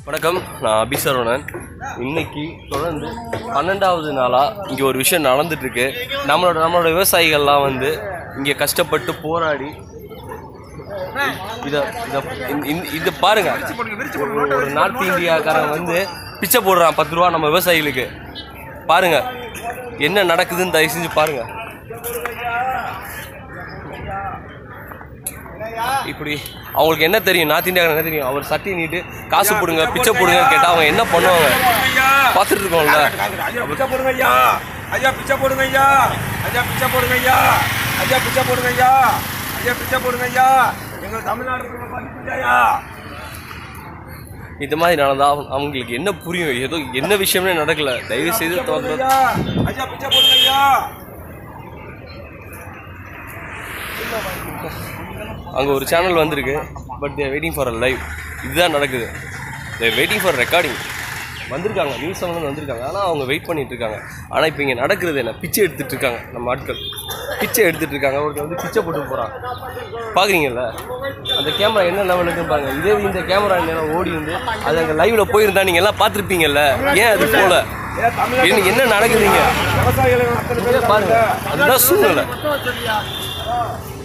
வணக்கம் நான் அபிசரவணன் இன்னைக்கு தொடர்ந்து பன்னெண்டாவது நாளாக இங்கே ஒரு விஷயம் நடந்துட்டு இருக்கு நம்மளோட நம்மளோட விவசாயிகள்லாம் வந்து இங்கே கஷ்டப்பட்டு போராடி இதை இதை இந்த- இது பாருங்க ஒரு- ஒரு நார்த் இந்தியாக்காரன் வந்து பிச்சை போடுறான் பத்து ரூபா நம்ம விவசாயிகளுக்கு பாருங்க என்ன நடக்குதுன்னு தயவு செஞ்சு பாருங்க இப்படி அவங்களுக்கு என்ன தெரியும் நார்த் இந்தியாவுக்கு என்ன தெரியும் அவர் சட்டி நீட்டு காசு போடுங்க பிச்சை போடுங்க கேட்டால் அவங்க என்ன பண்ணுவாங்க பார்த்துட்டு இருக்கோம்ல ஐயா பிச்சை போடுங்க ஐயா ஐயா பிச்சை போடுங்க ஐயா ஐயா பிச்சை போடுங்க ஐயா ஐயா பிச்சை போடுங்க ஐயா ஐயா பிச்சை போடுங்க ஐயா எங்க தமிழ்நாடு இருக்கிற படிப்பு ஐயா இந்த மாதிரி நடந்தா அவங்க- அவங்களுக்கு என்ன புரியும் ஏதோ என்ன விஷயமே நடக்கல தயவு செய்து திறந்து- ஐயா ஐயா பிச்சை போடுங்க ஐயா அங்கே ஒரு சேனல் வந்திருக்கு but there waiting for a live இதுதான் நடக்குது தேர் வெயிட்டிங் ஃபார் ரெக்கார்டிங் வந்திருக்காங்க நியூஸ் வந்து வந்திருக்காங்க ஆனால் அவங்க வெயிட் பண்ணிட்டு இருக்காங்க ஆனால் இப்போ இங்கே நடக்கிறது என்ன பிச்சை எடுத்துட்டு இருக்காங்க நம்ம ஆட்கள் பிச்சை எடுத்துட்டு இருக்காங்க ஒருத்தர் வந்து பிச்சை போட்டு போகிறான் பார்க்குறீங்கல்ல அந்த கேமரா என்ன லெவலுக்குன்னு பாருங்க இதே இந்த கேமரா நேரம் ஓடி வந்து அது அங்கே லைவில் போயிருந்தா நீங்கள் எல்லாம் பார்த்துருப்பீங்கல்ல ஏன் அது போல ஏன் தமிழ்நாடு என்ன என்ன நடக்குதுங்க விவசாயிகளை அத்தனை பேர் பாருங்க அதுதான் சூழ்நிலை மட்டும் சரியா